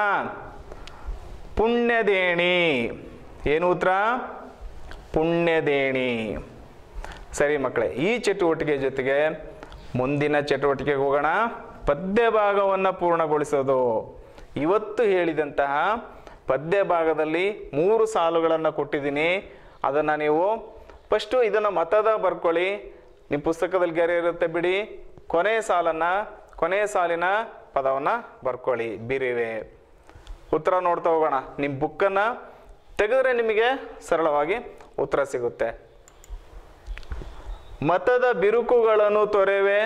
ಪುಣ್ಯದೇಣಿ ಏನು ಉತ್ತರ ಪುಣ್ಯದೇಣಿ ಸರಿ ಮಕ್ಕಳೇ ಈ ಚಟುವಟಿಕೆ ಜೊತೆಗೆ ಮುಂದಿನ ಚಟುವಟಿಕೆಗೆ ಹೋಗೋಣ ಪದ್ಯ ಭಾಗವನ್ನು ಪೂರ್ಣಗೊಳಿಸೋದು ಇವತ್ತು ಹೇಳಿದಂತಹ ಪದ್ಯ ಭಾಗದಲ್ಲಿ ಮೂರು ಸಾಲುಗಳನ್ನು ಕೊಟ್ಟಿದ್ದೀನಿ ಅದನ್ನು ನೀವು ಫಸ್ಟು ಇದನ್ನು ಮತದ ಬರ್ಕೊಳ್ಳಿ ನಿಮ್ಮ ಪುಸ್ತಕದಲ್ಲಿ ಗೆರೆ ಇರುತ್ತೆ ಬಿಡಿ ಕೊನೆಯ ಸಾಲನ್ನು ಕೊನೆಯ ಸಾಲಿನ ಪದವನ್ನು ಬರ್ಕೊಳ್ಳಿ ಬಿರಿವೆ ಉತ್ತರ ನೋಡ್ತಾ ಹೋಗೋಣ ನಿಮ್ಮ ಬುಕ್ಕನ್ನು ತೆಗೆದ್ರೆ ನಿಮಗೆ ಸರಳವಾಗಿ ಉತ್ತರ ಸಿಗುತ್ತೆ ಮತದ ಬಿರುಕುಗಳನ್ನು ತೊರೆವೆ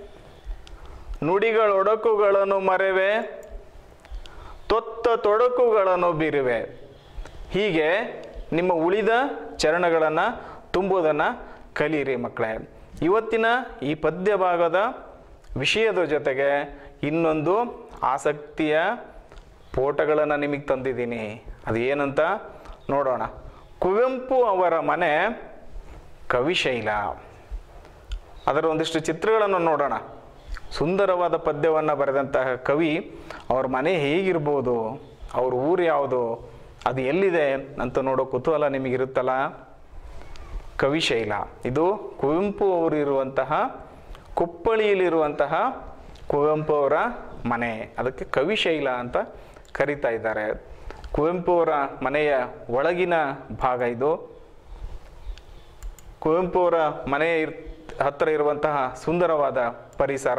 ನುಡಿಗಳೊಡಕುಗಳನ್ನು ಮರೆವೆ ತೊತ್ತ ತೊಡಕುಗಳನ್ನು ಬೀರುವೆ ಹೀಗೆ ನಿಮ್ಮ ಉಳಿದ ಚರಣಗಳನ್ನು ತುಂಬುವುದನ್ನು ಕಲೀರಿ ಮಕ್ಕಳೇ ಇವತ್ತಿನ ಈ ಪದ್ಯ ಭಾಗದ ವಿಷಯದ ಜೊತೆಗೆ ಇನ್ನೊಂದು ಆಸಕ್ತಿಯ ಫೋಟೋಗಳನ್ನು ನಿಮಗೆ ತಂದಿದ್ದೀನಿ ಅದು ಏನಂತ ನೋಡೋಣ ಕುವೆಂಪು ಅವರ ಮನೆ ಕವಿಶೈಲ ಅದರ ಒಂದಿಷ್ಟು ಚಿತ್ರಗಳನ್ನು ನೋಡೋಣ ಸುಂದರವಾದ ಪದ್ಯವನ್ನು ಬರೆದಂತಹ ಕವಿ ಅವ್ರ ಮನೆ ಹೇಗಿರ್ಬೋದು ಅವ್ರ ಊರು ಯಾವುದು ಅದು ಎಲ್ಲಿದೆ ಅಂತ ನೋಡೋ ಕುತೂಹಲ ನಿಮಗಿರುತ್ತಲ್ಲ ಕವಿಶೈಲ ಇದು ಕುವೆಂಪು ಅವರು ಇರುವಂತಹ ಕುಪ್ಪಳಿಯಲ್ಲಿರುವಂತಹ ಕುವೆಂಪು ಅವರ ಮನೆ ಅದಕ್ಕೆ ಕವಿಶೈಲ ಅಂತ ಕರೀತಾ ಇದ್ದಾರೆ ಕುವೆಂಪು ಅವರ ಮನೆಯ ಒಳಗಿನ ಭಾಗ ಇದು ಕುವೆಂಪು ಅವರ ಮನೆಯ ಇರ್ ಹತ್ತಿರ ಇರುವಂತಹ ಸುಂದರವಾದ ಪರಿಸರ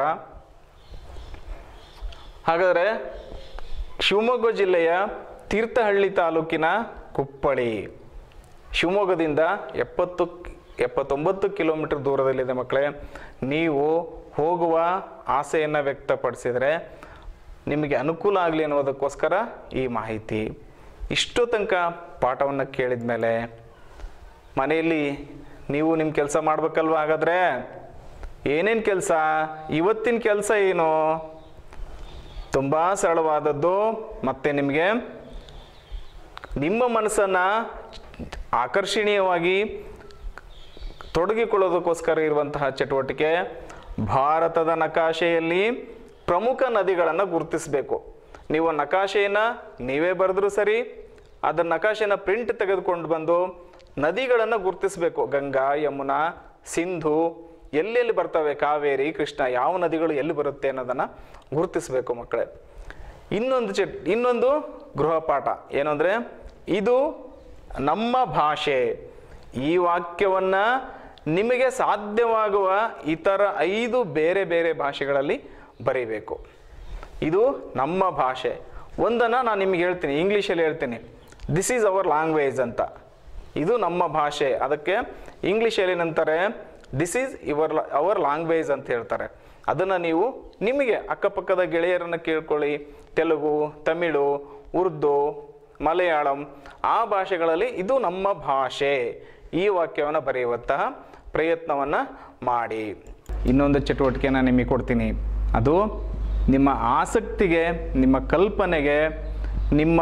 ಹಾಗಾದರೆ ಶಿವಮೊಗ್ಗ ಜಿಲ್ಲೆಯ ತೀರ್ಥಹಳ್ಳಿ ತಾಲೂಕಿನ ಕುಪ್ಪಳಿ ಶಿವಮೊಗ್ಗದಿಂದ ಎಪ್ಪತ್ತು ಎಪ್ಪತ್ತೊಂಬತ್ತು ಕಿಲೋಮೀಟರ್ ದೂರದಲ್ಲಿದೆ ಮಕ್ಕಳೇ ನೀವು ಹೋಗುವ ಆಸೆಯನ್ನು ವ್ಯಕ್ತಪಡಿಸಿದರೆ ನಿಮಗೆ ಅನುಕೂಲ ಆಗಲಿ ಅನ್ನೋದಕ್ಕೋಸ್ಕರ ಈ ಮಾಹಿತಿ ಇಷ್ಟು ತನಕ ಪಾಠವನ್ನು ಕೇಳಿದ ಮೇಲೆ ಮನೆಯಲ್ಲಿ ನೀವು ನಿಮ್ಮ ಕೆಲಸ ಮಾಡ್ಬೇಕಲ್ವ ಹಾಗಾದರೆ ಏನೇನು ಕೆಲಸ ಇವತ್ತಿನ ಕೆಲಸ ಏನು ತುಂಬ ಸರಳವಾದದ್ದು ಮತ್ತು ನಿಮಗೆ ನಿಮ್ಮ ಮನಸ್ಸನ್ನು ಆಕರ್ಷಣೀಯವಾಗಿ ತೊಡಗಿಕೊಳ್ಳೋದಕ್ಕೋಸ್ಕರ ಇರುವಂತಹ ಚಟುವಟಿಕೆ ಭಾರತದ ನಕಾಶೆಯಲ್ಲಿ ಪ್ರಮುಖ ನದಿಗಳನ್ನು ಗುರುತಿಸಬೇಕು ನೀವು ನಕಾಶೆಯನ್ನು ನೀವೇ ಬರೆದ್ರೂ ಸರಿ ಅದರ ನಕಾಶೆನ ಪ್ರಿಂಟ್ ತೆಗೆದುಕೊಂಡು ಬಂದು ನದಿಗಳನ್ನು ಗುರುತಿಸಬೇಕು ಗಂಗಾ ಯಮುನಾ ಸಿಂಧು ಎಲ್ಲೆಲ್ಲಿ ಬರ್ತವೆ ಕಾವೇರಿ ಕೃಷ್ಣ ಯಾವ ನದಿಗಳು ಎಲ್ಲಿ ಬರುತ್ತೆ ಅನ್ನೋದನ್ನು ಗುರುತಿಸಬೇಕು ಮಕ್ಕಳೇ ಇನ್ನೊಂದು ಚಟ್ ಇನ್ನೊಂದು ಗೃಹ ಪಾಠ ಏನು ಅಂದರೆ ಇದು ನಮ್ಮ ಭಾಷೆ ಈ ವಾಕ್ಯವನ್ನು ನಿಮಗೆ ಸಾಧ್ಯವಾಗುವ ಇತರ ಐದು ಬೇರೆ ಬೇರೆ ಭಾಷೆಗಳಲ್ಲಿ ಬರೀಬೇಕು ಇದು ನಮ್ಮ ಭಾಷೆ ಒಂದನ್ನು ನಾನು ನಿಮಗೆ ಹೇಳ್ತೀನಿ ಇಂಗ್ಲೀಷಲ್ಲಿ ಹೇಳ್ತೀನಿ ದಿಸ್ ಈಸ್ ಅವರ್ ಲ್ಯಾಂಗ್ವೇಜ್ ಅಂತ ಇದು ನಮ್ಮ ಭಾಷೆ ಅದಕ್ಕೆ ಇಂಗ್ಲೀಷಲ್ಲಿ ಏನಂತಾರೆ ದಿಸ್ ಈಸ್ ಇವರ್ ಅವರ್ ಲ್ಯಾಂಗ್ವೇಜ್ ಅಂತ ಹೇಳ್ತಾರೆ ಅದನ್ನು ನೀವು ನಿಮಗೆ ಅಕ್ಕಪಕ್ಕದ ಗೆಳೆಯರನ್ನು ಕೇಳ್ಕೊಳ್ಳಿ ತೆಲುಗು ತಮಿಳು ಉರ್ದು ಮಲಯಾಳಂ ಆ ಭಾಷೆಗಳಲ್ಲಿ ಇದು ನಮ್ಮ ಭಾಷೆ ಈ ವಾಕ್ಯವನ್ನು ಬರೆಯುವಂತಹ ಪ್ರಯತ್ನವನ್ನು ಮಾಡಿ ಇನ್ನೊಂದು ಚಟುವಟಿಕೆನ ನಿಮಗೆ ಕೊಡ್ತೀನಿ ಅದು ನಿಮ್ಮ ಆಸಕ್ತಿಗೆ ನಿಮ್ಮ ಕಲ್ಪನೆಗೆ ನಿಮ್ಮ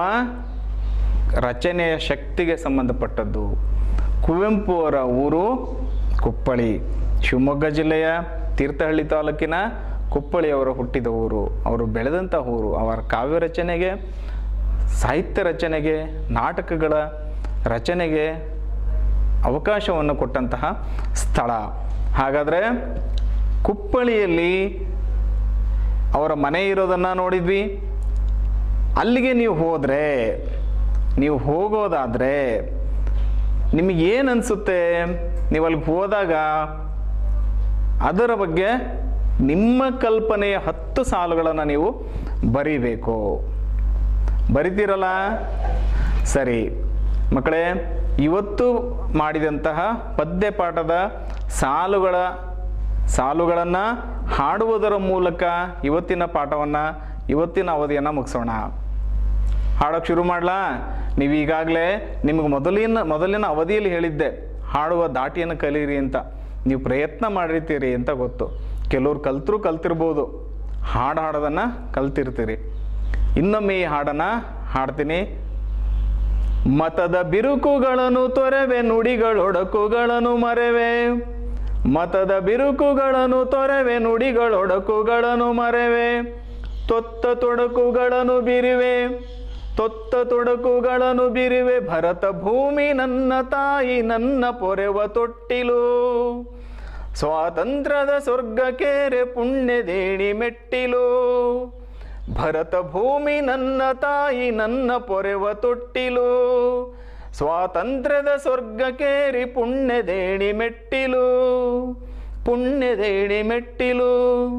ರಚನೆಯ ಶಕ್ತಿಗೆ ಸಂಬಂಧಪಟ್ಟದ್ದು ಕುವೆಂಪು ಅವರ ಊರು ಕುಪ್ಪಳಿ ಶಿವಮೊಗ್ಗ ಜಿಲ್ಲೆಯ ತೀರ್ಥಹಳ್ಳಿ ತಾಲೂಕಿನ ಕುಪ್ಪಳಿ ಅವರು ಹುಟ್ಟಿದ ಊರು ಅವರು ಬೆಳೆದಂಥ ಊರು ಅವರ ಕಾವ್ಯ ರಚನೆಗೆ ಸಾಹಿತ್ಯ ರಚನೆಗೆ ನಾಟಕಗಳ ರಚನೆಗೆ ಅವಕಾಶವನ್ನು ಕೊಟ್ಟಂತಹ ಸ್ಥಳ ಹಾಗಾದರೆ ಕುಪ್ಪಳಿಯಲ್ಲಿ ಅವರ ಮನೆ ಇರೋದನ್ನು ನೋಡಿದ್ವಿ ಅಲ್ಲಿಗೆ ನೀವು ಹೋದರೆ ನೀವು ಹೋಗೋದಾದರೆ ನಿಮಗೇನು ಅನಿಸುತ್ತೆ ನೀವು ಅಲ್ಲಿಗೆ ಹೋದಾಗ ಅದರ ಬಗ್ಗೆ ನಿಮ್ಮ ಕಲ್ಪನೆಯ ಹತ್ತು ಸಾಲುಗಳನ್ನು ನೀವು ಬರೀಬೇಕು ಬರಿತೀರಲ್ಲ ಸರಿ ಮಕ್ಕಳೇ ಇವತ್ತು ಮಾಡಿದಂತಹ ಪದ್ಯ ಪಾಠದ ಸಾಲುಗಳ ಸಾಲುಗಳನ್ನು ಹಾಡುವುದರ ಮೂಲಕ ಇವತ್ತಿನ ಪಾಠವನ್ನು ಇವತ್ತಿನ ಅವಧಿಯನ್ನು ಮುಗಿಸೋಣ ಹಾಡೋಕ್ಕೆ ಶುರು ಮಾಡಲಾ ನೀವು ಈಗಾಗಲೇ ನಿಮಗೆ ಮೊದಲಿನ ಮೊದಲಿನ ಅವಧಿಯಲ್ಲಿ ಹೇಳಿದ್ದೆ ಹಾಡುವ ದಾಟಿಯನ್ನು ಕಲೀರಿ ಅಂತ ನೀವು ಪ್ರಯತ್ನ ಮಾಡಿರ್ತೀರಿ ಅಂತ ಗೊತ್ತು ಕೆಲವ್ರು ಕಲ್ತರೂ ಕಲ್ತಿರ್ಬೋದು ಹಾಡು ಹಾಡೋದನ್ನು ಕಲ್ತಿರ್ತೀರಿ ಇನ್ನೊಮ್ಮೆ ಈ ಹಾಡನ್ನು ಹಾಡ್ತೀನಿ ಮತದ ಬಿರುಕುಗಳನ್ನು ತೊರೆವೆ ನುಡಿಗಳೊಡಕುಗಳನ್ನು ಮರೆವೆ ಮತದ ಬಿರುಕುಗಳನ್ನು ತೊರೆವೆ ನುಡಿಗಳೊಡಕುಗಳನ್ನು ಮರೆವೆ ತೊತ್ತ ತೊಡಕುಗಳನ್ನು ಬಿರಿವೆ ತೊತ್ತ ತೊಡಕುಗಳನ್ನು ಬಿರಿವೆ ಭರತ ಭೂಮಿ ನನ್ನ ತಾಯಿ ನನ್ನ ಪೊರೆವ ತೊಟ್ಟಿಲು ಸ್ವಾತಂತ್ರ್ಯದ ಸ್ವರ್ಗಕೇರೆ ಪುಣ್ಯದೇಣಿ ಮೆಟ್ಟಿಲು ಭರತ ಭೂಮಿ ನನ್ನ ತಾಯಿ ನನ್ನ ಪೊರೆವ ತೊಟ್ಟಿಲು ಸ್ವಾತಂತ್ರ್ಯದ ಸ್ವರ್ಗಕೇರಿ ಪುಣ್ಯದೇಣಿ ಮೆಟ್ಟಿಲು ಪುಣ್ಯದೇಣಿ ಮೆಟ್ಟಿಲು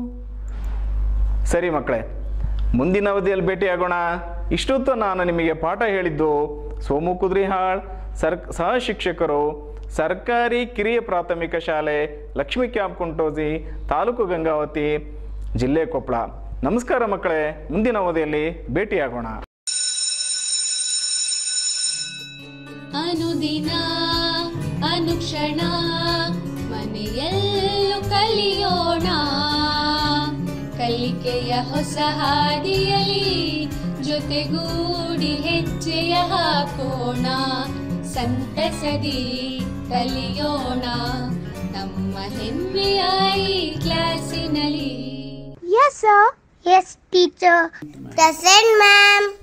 ಸರಿ ಮಕ್ಕಳೇ ಮುಂದಿನ ಅವಧಿಯಲ್ಲಿ ಭೇಟಿಯಾಗೋಣ ಇಷ್ಟೊತ್ತು ನಾನು ನಿಮಗೆ ಪಾಠ ಹೇಳಿದ್ದು ಸೋಮು ಕುದ್ರಿಹಾಳ್ ಸರ್ ಸಹ ಶಿಕ್ಷಕರು ಸರ್ಕಾರಿ ಕಿರಿಯ ಪ್ರಾಥಮಿಕ ಶಾಲೆ ಲಕ್ಷ್ಮೀ ಕ್ಯಾಂಪ್ ಕುಂಟೋಜಿ ತಾಲೂಕು ಗಂಗಾವತಿ ಜಿಲ್ಲೆ ಕೊಪ್ಪಳ ನಮಸ್ಕಾರ ಮಕ್ಕಳೇ ಮುಂದಿನ ಅವಧಿಯಲ್ಲಿ ಭೇಟಿಯಾಗೋಣ ಅನುದಿನ ಅನುಕ್ಷಣ ಮನೆಯಲ್ಲೂ ಕಲಿಯೋಣ ಕಲಿಕೆಯ ಹೊಸ ಹಾದಿಯಲಿ ಜೊತೆಗೂಡಿ ಹೆಜ್ಜೆಯ ಹಾಕೋಣ ಸಂತಸದಿ ಕಲಿಯೋಣ ನಮ್ಮ ಹೆಮ್ಮೆಯ ಈ ಕ್ಲಾಸಿನಲ್ಲಿ Yes, sir. Yes, teacher. Present, ma'am.